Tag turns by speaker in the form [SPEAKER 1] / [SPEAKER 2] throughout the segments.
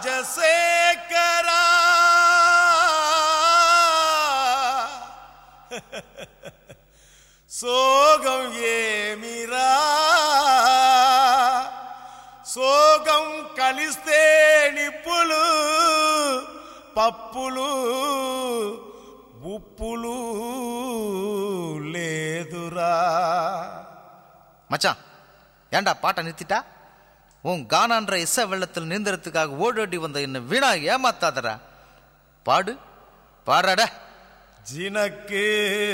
[SPEAKER 1] ராஜசேகரா சோகம் ஏமிரா సోగం కలిస్తే నిప్పులు పప్పులు ఉప్పులు లేదురా
[SPEAKER 2] மச்சான் ஏன்டா பாட்டை நிறுத்திட்டா உன் கானான்ற இசை வெள்ளத்தில் நீந்தறதுக்காக ஓடோடி வந்த என்ன வீணா ஏமாத்தாதடா பாடு பாடுறாடா
[SPEAKER 1] ஜினக்கு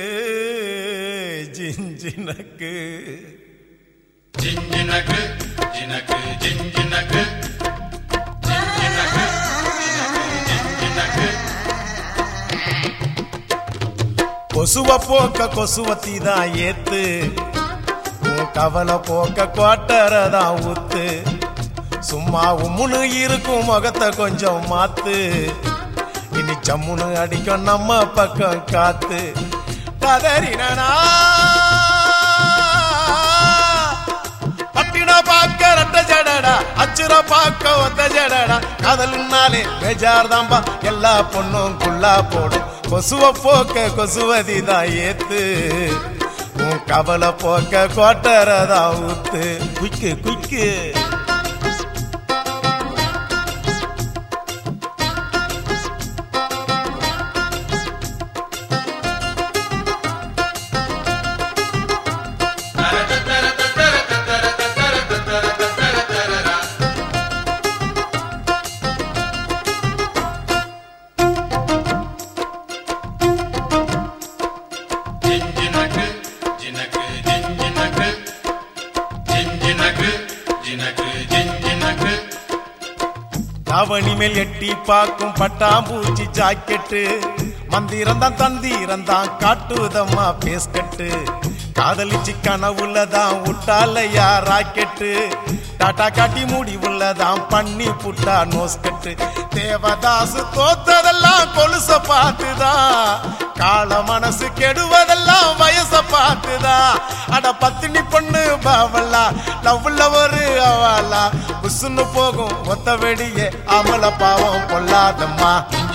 [SPEAKER 1] ஜிஞ்சினக்கு
[SPEAKER 3] ஜிஞ்சினக்கு ஜினக்கு ஜிஞ்சினக்கு ஜிஞ்சினக்கு ஜிஞ்சினக்கு
[SPEAKER 1] கொசுவ போக்க கொசுவத்தி தான் ஏத்து உன் கவலை போக்க கோட்டரதான் ஊத்து சும்மா உம்முன்னு இருக்கும் முகத்தை கொஞ்சம் மாத்து இனி சம்முன்னு அடிக்கும் நம்ம பக்கம் காத்து கதறினா பட்டின பாக்க ரெட்ட ஜடடா அச்சுர பாக்க ஒத்த ஜடடா காதலுன்னாலே பேஜார் தான்பா எல்லா பொண்ணும் குள்ளா போடும் கொசுவ போக்க கொசுவதி தான் ஏத்து உன் கவலை போக்க கோட்டரதா ஊத்து குய்க்கு குய்க்கு
[SPEAKER 3] ஜிஞ்சினக்கு ஜினக்கு ஜிஞ்சினக்கு ஜிஞ்சினக்கு ஜினக்கு ஜிஞ்சினக்கு
[SPEAKER 1] தாவணி மேல் எட்டி பார்க்கும் பட்டாம்பூச்சி ஜாக்கெட்டு மந்திரம் தான் தந்திரம் தான் காட்டுதம்மா பேஸ்கட்டு காதலிச்சு கனவுல தான் விட்டாலையா ராக்கெட்டு டாட்டா காட்டி மூடி உள்ளதான் பண்ணி புட்டா நோஸ்கட்டு தேவதாசு தோத்ததெல்லாம் கொலுச பார்த்துதான் கால மனசு கெடுவதெல்லாம் வயச பார்த்துதான் அட பத்தினி பொண்ணு பாவல்லா லவ்ல ஒரு அவலா புசுன்னு போகும் ஒத்த வெடியே அமல பாவம் கொள்ளாதம்மா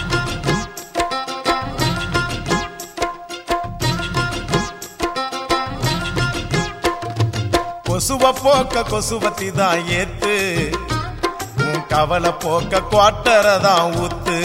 [SPEAKER 1] கொசுவ போக்க கொசுவத்தி தான் ஏத்து உன் கவலை போக்க குவாட்டரை தான் ஊத்து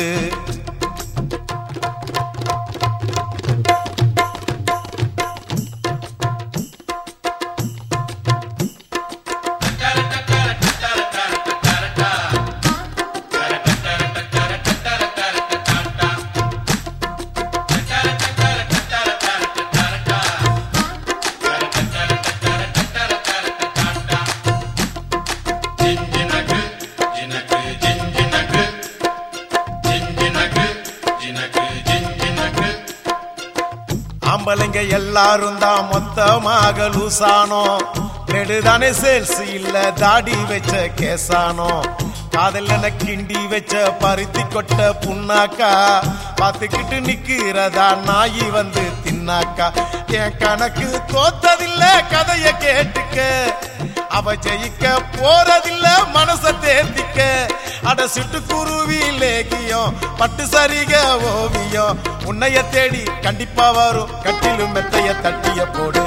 [SPEAKER 3] ஜிஞ்சினக்கு ஜினக்கு ஜிஞ்சினக்கு ஜிஞ்சினக்கு ஜினக்கு ஜிஞ்சினக்கு
[SPEAKER 1] ஆம்பளைங்க எல்லாரும் தான் மொத்தமாக லூசானோ நெடுதானே சேல்ஸ் இல்ல தாடி வச்ச கேசானோ காதல் என கிண்டி வச்ச பருத்தி கொட்ட புண்ணாக்கா பார்த்துக்கிட்டு நிக்கிறதா நாயி வந்து தின்னாக்கா என் கணக்கு தோத்ததில்ல கதைய கேட்டுக்க அவ ஜெயிக்க போறதில்ல மனச தேர்த்திக்க அட சிட்டுக்குருவி லேகியம் பட்டு சரிக ஓவியம் உன்னைய தேடி கண்டிப்பா வரும் கட்டிலும் மெத்தைய தட்டிய போடு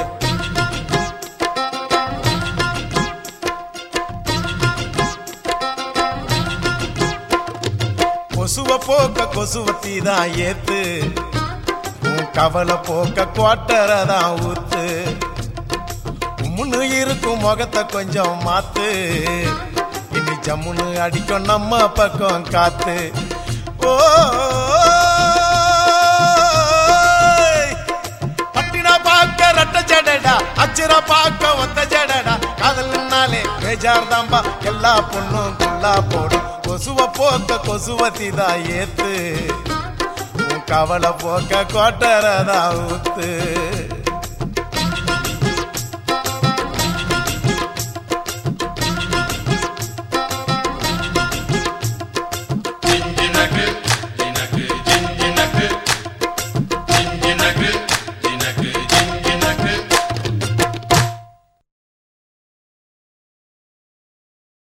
[SPEAKER 1] கொசுவ போக்க கொசுவத்தி தான் ஏத்து உன் கவலை போக்க குவாட்டரை தான் ஊத்து உம்முன்னு இருக்கும் முகத்தை கொஞ்சம் மாத்து இனி ஜம்முன்னு அடிக்கும் நம்ம பக்கம் காத்து ஓ பட்டினா பார்க்க ரெட்ட ஜடடா அச்சுர பார்க்க ஒத்த ஜடடா காதல்னாலே பேஜார் தான்பா எல்லா பொண்ணும் குள்ளா போடும் கொசுவ போக்க கொசுவத்தி தான் ஏத்து உன் கவலை போக்க கோட்டரை தான் ஊத்து